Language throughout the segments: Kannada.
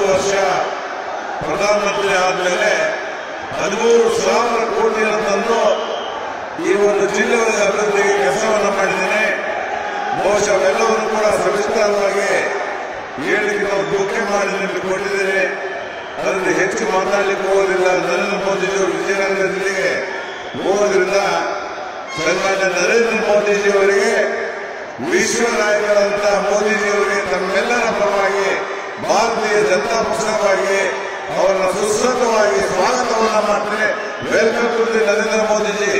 ವರ್ಷ ಪ್ರಧಾನಮಂತ್ರಿ ಆದ್ಮೇಲೆ ಹದಿಮೂರು ಸಾವಿರ ಕೋಟಿ ತಂದು ಈ ಒಂದು ಜಿಲ್ಲೆಯ ಅಭಿವೃದ್ಧಿಗೆ ಕೆಲಸವನ್ನು ಮಾಡಿದ್ದೇನೆ ಬಹುಶಃ ಅವೆಲ್ಲವನ್ನು ಕೂಡ ಸವಿಸ್ತಾರವಾಗಿ ಹೇಳಿಕೆ ನಾವು ದುಃಖ ಮಾಡಿ ನಿಮಗೆ ಕೊಟ್ಟಿದ್ದೇನೆ ಅದರಲ್ಲಿ ಹೆಚ್ಚು ಮಾತಾಡಲಿಕ್ಕೆ ಹೋಗೋದಿಲ್ಲ ನರೇಂದ್ರ ಮೋದಿಜಿಯವರು ವಿಜಯನಗರ ಜಿಲ್ಲೆಗೆ ಹೋಗೋದ್ರಿಂದ ಸನ್ಮಾನ್ಯ ನರೇಂದ್ರ ಮೋದಿಜಿಯವರಿಗೆ ವಿಶ್ವ ನಾಯಕರಂತ ಮೋದಿಜಿಯವರಿಗೆ ತಮ್ಮೆಲ್ಲರ ಪರವಾಗಿ ಭಾರತೀಯ ಜನತಾ ಪಕ್ಷವಾಗಿ ಅವರನ್ನ ಸುಸ್ವಾಗತವಾಗಿ ಸ್ವಾಗತವನ್ನ ಮಾಡ್ತೇನೆ welcome to the Narendra Modiji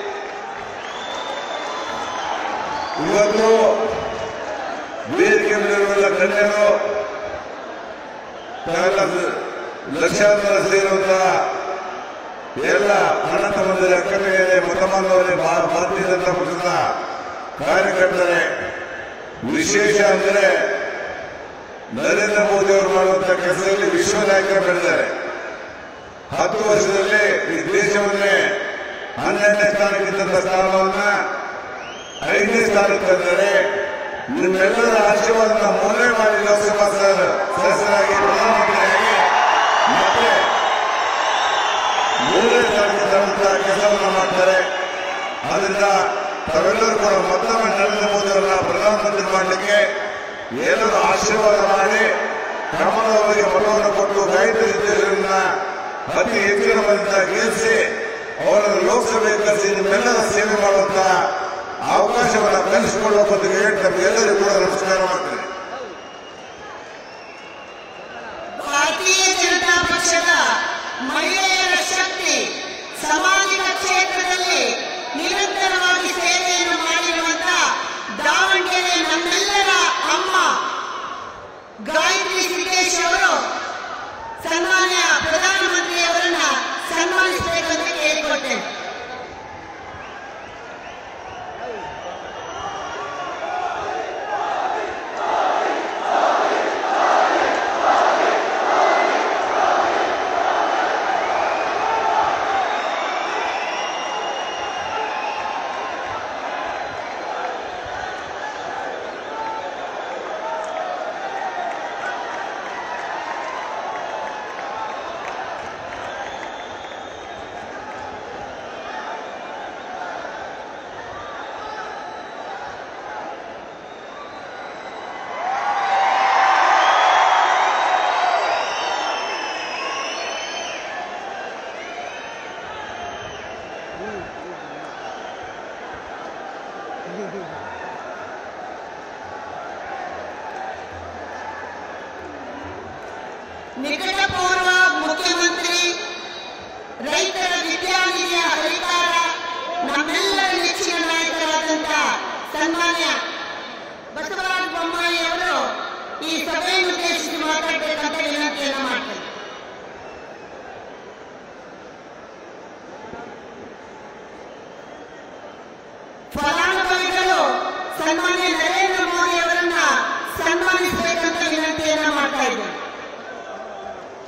ಇವತ್ತು ವೇದಿಕೆ ಮೇಲಿರುವೆಲ್ಲ ಗಣ್ಯರು ತಾವೆಲ್ಲ ಲಕ್ಷಾಂತರ ಸೇರುವಂತಹ ಎಲ್ಲ ಅಣ್ಣ ತಮ್ಮಂದಿರ ಅಕ್ಕನಿಗೆ ಮತ ಬಾಂಧವರೇ ಭಾ- ಭಾರತೀಯ ಜನತಾ ಪಕ್ಷದ ಕಾರ್ಯಕರ್ತರೇ ವಿಶೇಷ ಅಂದರೆ ನರೇಂದ್ರ ಮೋದಿ ಅವರು ಮಾಡುವಂತಹ ಕೆಲಸದಲ್ಲಿ ವಿಶ್ವ ನಾಯಕರು ಬೆಳೆದಿದ್ದಾರೆ ಹತ್ತು ವರ್ಷದಲ್ಲಿ ಈ ದೇಶವನ್ನೇ ಹನ್ನೆರಡನೇ ಸ್ಥಾನಕ್ಕಿದ್ದಂತ ಸ್ಥಾನವನ್ನ ಐದನೇ ಸ್ಥಾನಕ್ಕೆ ತಂದರೆ ನಿಮ್ಮೆಲ್ಲರ ಆಶೀರ್ವಾದ ಮೂರನೇ ಮಾಡಿ ಲೋಕಸಭಾ ಸದಸ್ಯ- ಸದಸ್ಯರಾಗಿ ಪ್ರಧಾನಮಂತ್ರಿಯಾಗಿ ಮತ್ತೆ ಮೂರನೇ ಸ್ಥಾನಕ್ಕೆ ತರುವಂತಹ ಕೆಲಸವನ್ನು ಮಾಡ್ತಾರೆ ಆದ್ರಿಂದ ತಾವೆಲ್ಲರೂ ಕೂಡ ಮತ್ತೊಮ್ಮೆ ನರೇಂದ್ರ ಮೋದಿ ಅವರನ್ನ ಪ್ರಧಾನಮಂತ್ರಿ ಮಾಡಲಿಕ್ಕೆ ಎಲ್ಲರೂ ಆಶೀರ್ವಾದ ಮಾಡಿ ಕಮಲ ಅವರಿಗೆ ಮತವನ್ನು ಕೊಟ್ಟು ಗಾಯತ್ರಿ ದೇಶವನ್ನ ಅತಿ ಹೆಚ್ಚಿನ ಮತದಿಂದ ಗೆಲ್ಲಿಸಿ ಅವರನ್ನು ಲೋಕಸಭೆಗೆ ಕಳಿಸಿ ನಿಮ್ಮೆಲ್ಲರ ಸೇವೆ ಮಾಡುವಂತ ಅವಕಾಶವನ್ನು ಕಲಿಸಿಕೊಳ್ಳಬೇಕು ಅಂತ ಹೇಳಿ ತಮ್ಮೆಲ್ಲರಿಗೂ ಕೂಡ ನಮಸ್ಕಾರ ಮಾಡ್ತೇನೆ ಭಾರತೀಯ ಜನತಾ ಪಕ್ಷದ ಮಹಿಳೆಯರ ಶಕ್ತಿ ಸಾಮಾಜಿಕ ಕ್ಷೇತ್ರದಲ್ಲಿ ನಿರಂತರವಾಗಿ ಸೇವೆಯನ್ನು ಮಾಡಿರುವಂತ ದಾವಣಗೆರೆ ನಮ್ಮೆಲ್ಲರ ಅಮ್ಮ ಗಾಯತ್ರಿ ಸಿದ್ದೇಶ್ ಅವರು ಸನ್ಮಾನ್ಯ ಪ್ರಧಾನಮಂತ್ರಿಯವರನ್ನ ಸನ್ಮಾನಿಸಬೇಕಂತ ಕೇಳಿಕೊಟ್ಟೇನೆ ನಿಕಟಪೂರ್ವ ಮುಖ್ಯಮಂತ್ರಿ ರೈತರ ವಿದ್ಯಾನಿಧಿಯ ಹರಿಕಾರ ನಮ್ಮೆಲ್ಲರ ನೆಚ್ಚಿನ ನಾಯಕರಾದಂತ ಸನ್ಮಾನ್ಯ ಬಸವರಾಜ ಬೊಮ್ಮಾಯಿ ಅವರು ಈ ಸಭೆಯನ್ನು ಉದ್ದೇಶಿಸಿ ಮಾತಾಡಬೇಕಂತ ವಿನಂತಿಯನ್ನು ಮಾಡ್ತಾರೆ ಫಲಾನುಭವಿಗಳು ಸನ್ಮಾನ್ಯ ನರೇಂದ್ರ ಮೋದಿ ಅವರನ್ನ ಸನ್ಮಾನಿಸಬೇಕಂತ ವಿನಂತಿಯನ್ನ ಮಾಡ್ತಾ ಇದ್ದಾರೆ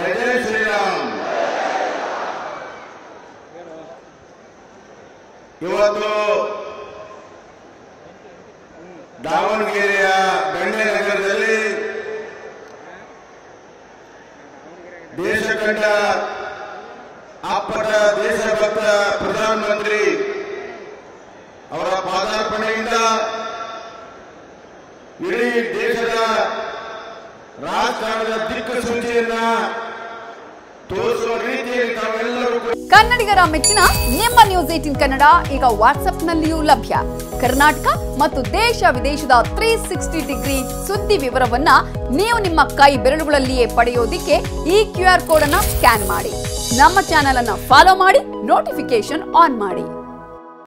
ಜೈ ಜೈ ಶ್ರೀರಾಮ್ ಇವತ್ತು ದಾವಣಗೆರೆಯ ಗಣ್ಯ ನಗರದಲ್ಲಿ ದೇಶ ಕಂಡ ಅಪ್ಪಟ ದೇಶಭಕ್ತ ಪ್ರಧಾನಮಂತ್ರಿ ಅವರ ಪಾದಾರ್ಪಣೆಯಿಂದ ಇಡೀ ದೇಶದ ರಾಜಕಾರಣದ ದಿಕ್ಕಸೂಚಿಯನ್ನ ತೋರಿಸುವ ರೀತಿಯಲ್ಲಿ ತಾವೆಲ್ಲರೂ ಕೂಡ ಕನ್ನಡಿಗರ ಮೆಚ್ಚಿನ ನಿಮ್ಮ ನ್ಯೂಸ್ ಏಟಿನ್ ಕನ್ನಡ ಈಗ ವಾಟ್ಸ್ಆಪ್ನಲ್ಲಿಯೂ ಲಭ್ಯ ಕರ್ನಾಟಕ ಮತ್ತು ದೇಶ ವಿದೇಶದ ತ್ರೀ ಸಿಕ್ಸ್ಟಿ ಡಿಗ್ರಿ ಸುದ್ದಿ ವಿವರವನ್ನ ನೀವು ನಿಮ್ಮ ಕೈ ಬೆರಳುಗಳಲ್ಲಿಯೇ ಪಡೆಯೋದಿಕ್ಕೆ ಈ ಕ್ಯೂ ಆರ್ ಕೋಡ್ ಅನ್ನ ಸ್ಕ್ಯಾನ್ ಮಾಡಿ ನಮ್ಮ ಚಾನೆಲ್ ಅನ್ನ ಫಾಲೋ ಮಾಡಿ ನೋಟಿಫಿಕೇಶನ್ ಆನ್ ಮಾಡಿ